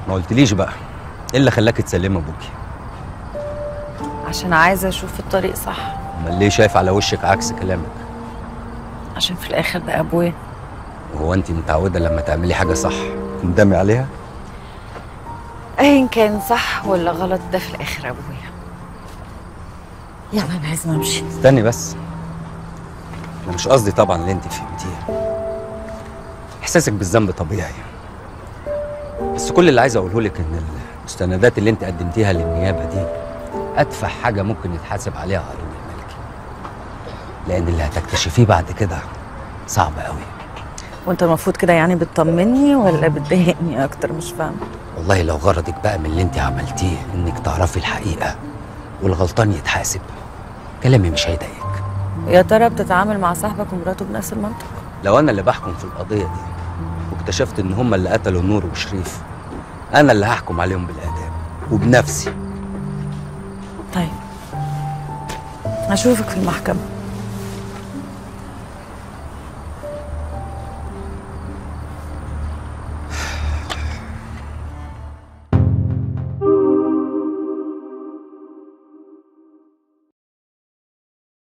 ما قلتليش بقى ايه اللي خلاك تسلمي ابوكي عشان عايزه اشوف الطريق صح امال ليه شايف على وشك عكس كلامك عشان في الاخر ده ابويا وهو انت متعوده لما تعملي حاجه صح تندمي عليها ايا كان صح ولا غلط ده في الاخر ابويا يلا انا لازم امشي استني بس انا مش قصدي طبعا اللي انت فهمتيه احساسك بالذنب طبيعي بس كل اللي عايز اقوله لك ان المستندات اللي انت قدمتيها للنيابه دي ادفع حاجه ممكن يتحاسب عليها قانون الملكي لان اللي هتكتشفيه بعد كده صعب قوي وانت المفروض كده يعني بتطمني ولا بتضايقني اكتر مش فاهمه والله لو غرضك بقى من اللي انت عملتيه انك تعرفي الحقيقه والغلطان يتحاسب كلامي مش هيضايقك يا ترى بتتعامل مع صاحبك ومراته بنفس المنطق لو انا اللي بحكم في القضيه دي واكتشفت ان هم اللي قتلوا نور وشريف انا اللي هحكم عليهم بالاعدام وبنفسي طيب اشوفك في المحكمه